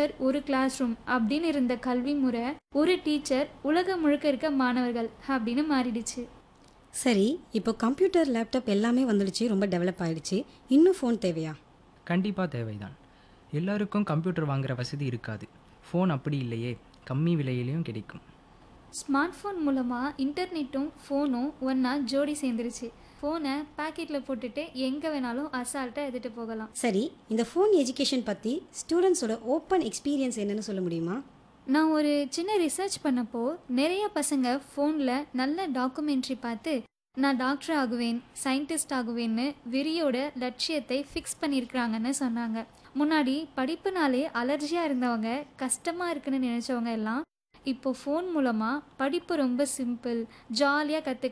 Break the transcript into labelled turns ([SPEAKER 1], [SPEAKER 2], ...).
[SPEAKER 1] teacher ஒரு class room அப்படின்னு இருந்த கல்வி முறை ஒரு டீச்சர் உலகம் முழுக்க இருக்க மாணவர்கள் அப்படின்னு மாறிடுச்சு
[SPEAKER 2] சரி இப்போ கம்ப்யூட்டர் லேப்டாப் எல்லாமே வந்துடுச்சு ரொம்ப டெவலப் ஆயிடுச்சு இன்னும் ஃபோன் தேவையா
[SPEAKER 3] கண்டிப்பாக தேவைதான் எல்லாருக்கும் கம்ப்யூட்டர் வாங்குற வசதி இருக்காது ஃபோன் அப்படி இல்லையே கம்மி விலையிலையும் கிடைக்கும்
[SPEAKER 1] ஸ்மார்ட் ஃபோன் மூலமாக இன்டர்நெட்டும் ஃபோனும் ஒன்றா ஜோடி சேர்ந்துருச்சு ஃபோனை பாக்கெட்டில் போட்டுட்டு எங்கே வேணாலும் அசால்ட்டாக எடுத்துகிட்டு போகலாம்
[SPEAKER 2] சரி இந்த ஃபோன் எஜுகேஷன் பற்றி ஸ்டூடெண்ட்ஸோட ஓப்பன் எக்ஸ்பீரியன்ஸ் என்னன்னு சொல்ல முடியுமா
[SPEAKER 1] நான் ஒரு சின்ன ரிசர்ச் பண்ணப்போ நிறைய பசங்க ஃபோனில் நல்ல டாக்குமெண்ட்ரி பார்த்து நான் டாக்டர் ஆகுவேன் சயின்டிஸ்ட் ஆகுவேன்னு வெறியோட லட்சியத்தை ஃபிக்ஸ் பண்ணியிருக்கிறாங்கன்னு சொன்னாங்க முன்னாடி படிப்புனாலே அலர்ஜியாக இருந்தவங்க கஷ்டமாக இருக்குன்னு நினச்சவங்க எல்லாம் இப்போ ஃபோன் மூலமாக படிப்பு ரொம்ப சிம்பிள் ஜாலியாக கற்று